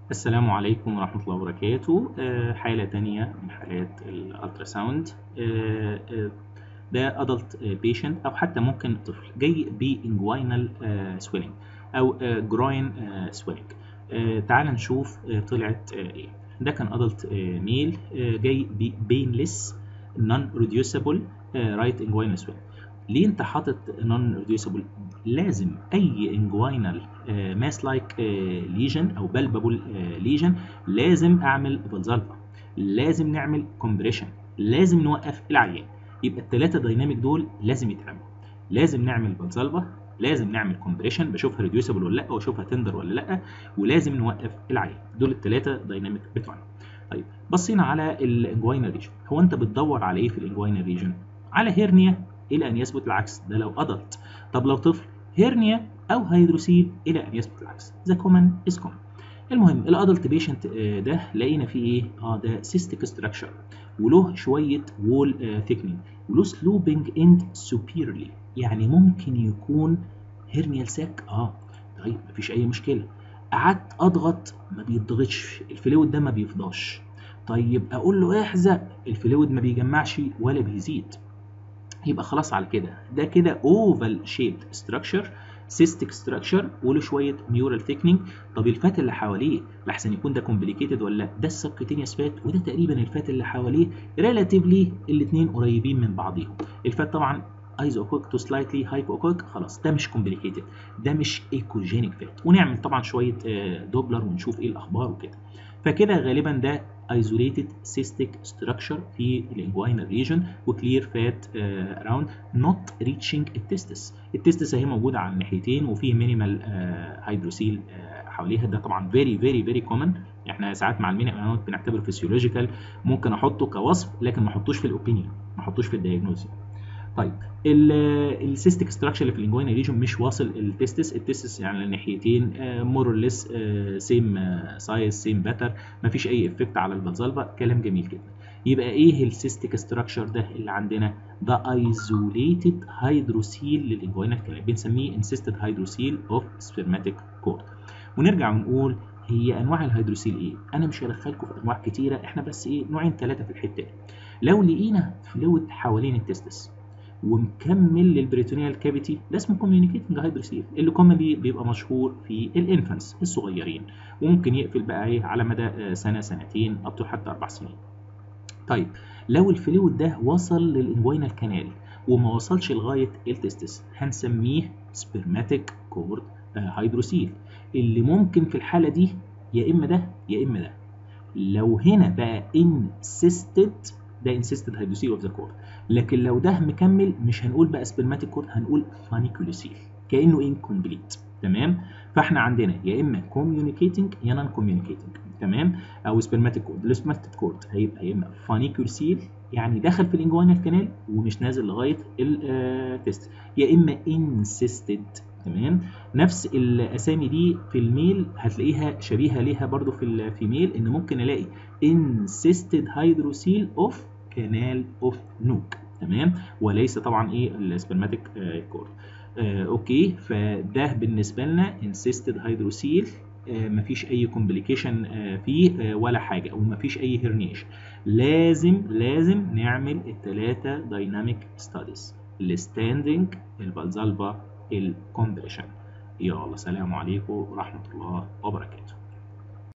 السلام عليكم ورحمة الله وبركاته آه، حالة تانية من حالات الالتراساوند آه، آه، ده adult patient أو حتى ممكن طفل جاي بانجوينال swelling أو جروين swelling تعال نشوف آه، طلعت آه، إيه ده كان adult ميل جاي ب painless non reducible آه، right inguinal swelling ليه انت حاطط نون ريديوسبل لازم اي انجوينال ماس لايك ليجن او بلبابل ليجن لازم اعمل فالزالفا لازم نعمل كومبريشن لازم نوقف العيان يبقى الثلاثه دايناميك دول لازم يتعملوا لازم نعمل فالزالفا لازم نعمل كومبريشن بشوفها ريديوسبل ولا لا واشوفها تندر ولا لا ولازم نوقف العيان دول الثلاثه دايناميك بتوعنا طيب بصينا على الانجوينال ريجن هو انت بتدور على ايه في الانجوينال ريجن على هيرنيا الى ان يثبت العكس ده لو ادلت طب لو طفل هيرنيا او هيدروسيل الى ان يثبت العكس ذا كومن از كومن المهم الادلت بيشنت ده لقينا فيه ايه اه ده سيستيك ستراكشر وله شويه وول ثيكنينج وله سلوبنج اند سوبيرلي يعني ممكن يكون هيرنيال ساك اه طيب مفيش اي مشكله قعدت اضغط ما بيضغطش الفلويد ده ما بيفضاش طيب اقول له احزق الفلويد ما بيجمعش ولا بيزيد يبقى خلاص على كده ده كده اوفال شيبد ستراكشر سيستيك ستراكشر وله شويه ميورال ثيكنينج طب الفات اللي حواليه لحسن يكون ده كومبليكيتد ولا ده السبكتينيوس فات وده تقريبا الفات اللي حواليه ريلاتيفلي الاثنين قريبين من بعضيهم الفات طبعا ايزوكوك تو سلايتلي هايبوكوك خلاص ده مش كومبليكيتد ده مش ايكوجينيك فات ونعمل طبعا شويه دوبلر ونشوف ايه الاخبار وكده فكده غالبا ده isolated cystic structure في الانجوينال ريجن وكلير فات اراوند نوت ريتشنج التستس التستس اهي موجوده على الناحيتين وفي مينيمال هيدروسيل حواليها ده طبعا فيري فيري فيري كومن احنا ساعات مع المينيمال بنعتبره فيسيولوجيكال ممكن احطه كوصف لكن ما احطوش في الاوبينيون ما احطوش في الدايجنوز طيب السيستيك ستراكشر اللي في الانجوينا ريجن مش واصل التستس التستس يعني الناحيتين مور ليس سيم سايز سيم باتر مفيش اي افكت على الفالزالفا كلام جميل جدا يبقى ايه السيستيك ستراكشر ده اللي عندنا ده ايزوليتد هيدروسيل للانجوينا كلام بنسميه انسيستد هيدروسيل اوف سبرماتيك كورد ونرجع ونقول هي انواع الهيدروسيل ايه انا مش هدخلكم في انواع كتيره احنا بس ايه نوعين ثلاثه في الحته دي لو لقينا فلويد حوالين التستس ومكمل للبريتونيال كافيتي ده اسمه كوميونيكيتنج هيدروسيل اللي كومنلي بيبقى مشهور في الانفانس الصغيرين وممكن يقفل بقى ايه على مدى سنه سنتين اب حتى اربع سنين. طيب لو الفلويد ده وصل للانجوينال كانال وما وصلش لغايه التستس هنسميه سبرماتيك كورد هيدروسيل اللي ممكن في الحاله دي يا اما ده يا اما ده. لو هنا بقى انسيستد ده انسيستد هيدروسيل اوف ذا كورد لكن لو ده مكمل مش هنقول بقى سبرماتيك كورد هنقول فانيكولوسيل كانه انكمبليت تمام فاحنا عندنا يا اما كوميونيكيتنج يا نون كوميونيكيتنج تمام او سبرماتيك كورد السبرماتيك كورد هيبقى يا اما فانيكولوسيل يعني دخل في الانجوينال كانال ومش نازل لغايه التست يا اما انسيستد تمام نفس الاسامي دي في الميل هتلاقيها شبيهه ليها برضو في الفيميل ان ممكن الاقي انسيستد هيدروسيل اوف كانال اوف نوك تمام وليس طبعا ايه السبرماتيك كورد آه اوكي فده بالنسبه لنا انسيستد هيدروسيل آه مفيش اي كومبليكيشن آه فيه آه ولا حاجه او مفيش اي هرنيشن لازم لازم نعمل الثلاثه دايناميك ستاديز الستاندنج الفالزالفا الكومبريشن يلا سلام عليكم ورحمه الله وبركاته